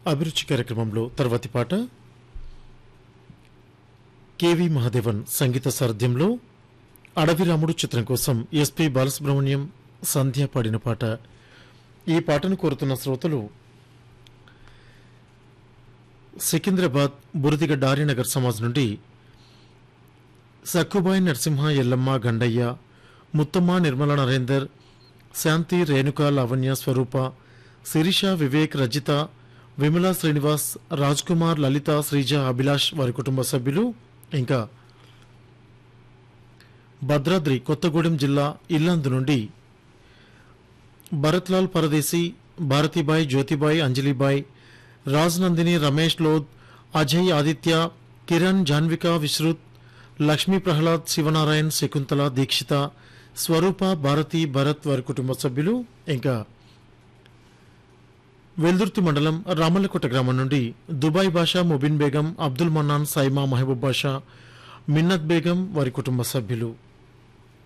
అభిరుచి కార్యక్రమంలో తర్వాతి పాట కెవి మహాదేవన్ సంగీత సారథ్యంలో అడవి రాముడు చిత్రం కోసం ఎస్పి బాలసుబ్రహ్మణ్యం సంధ్య పాడిన పాట ఈ పాటను కోరుతున్న శ్రోతలు సికింద్రాబాద్ బురదిగడ్డ ఆర్యనగర్ సమాజ్ నుండి సక్కుబాయి నరసింహ ఎల్లమ్మ గండయ్య ముత్తమ్మ నిర్మల నరేందర్ శాంతి రేణుక లావణ్య స్వరూప శిరీష వివేక్ రజిత విమల శ్రీనివాస్ రాజ్ కుమార్ లలిత శ్రీజ అభిలాష్ వారి కుటుంబ సభ్యులు ఇంకా భద్రాద్రి కొత్తగూడెం జిల్లా ఇల్లందు నుండి భరత్లాల్ పరదేశీ భారతీబాయ్ జ్యోతిబాయ్ అంజలిబాయ్ రాజ్ నందిని రమేష్ లోద్ అజయ్ ఆదిత్య కిరణ్ జాన్విక విశ్రుత్ లక్ష్మీ ప్రహ్లాద్ శివనారాయణ్ శకుంతల దీక్షిత స్వరూప భారతి భరత్ వారి కుటుంబ సభ్యులు ఇంకా వెల్దుర్తి మండలం రామల్లకోట గ్రామం నుండి దుబాయ్ బాషా ముబిన్ బేగం అబ్దుల్ మన్నాన్ సైమా మహబూబ్ బాషా మిన్నత్ బేగం వారి కుటుంబ సభ్యులు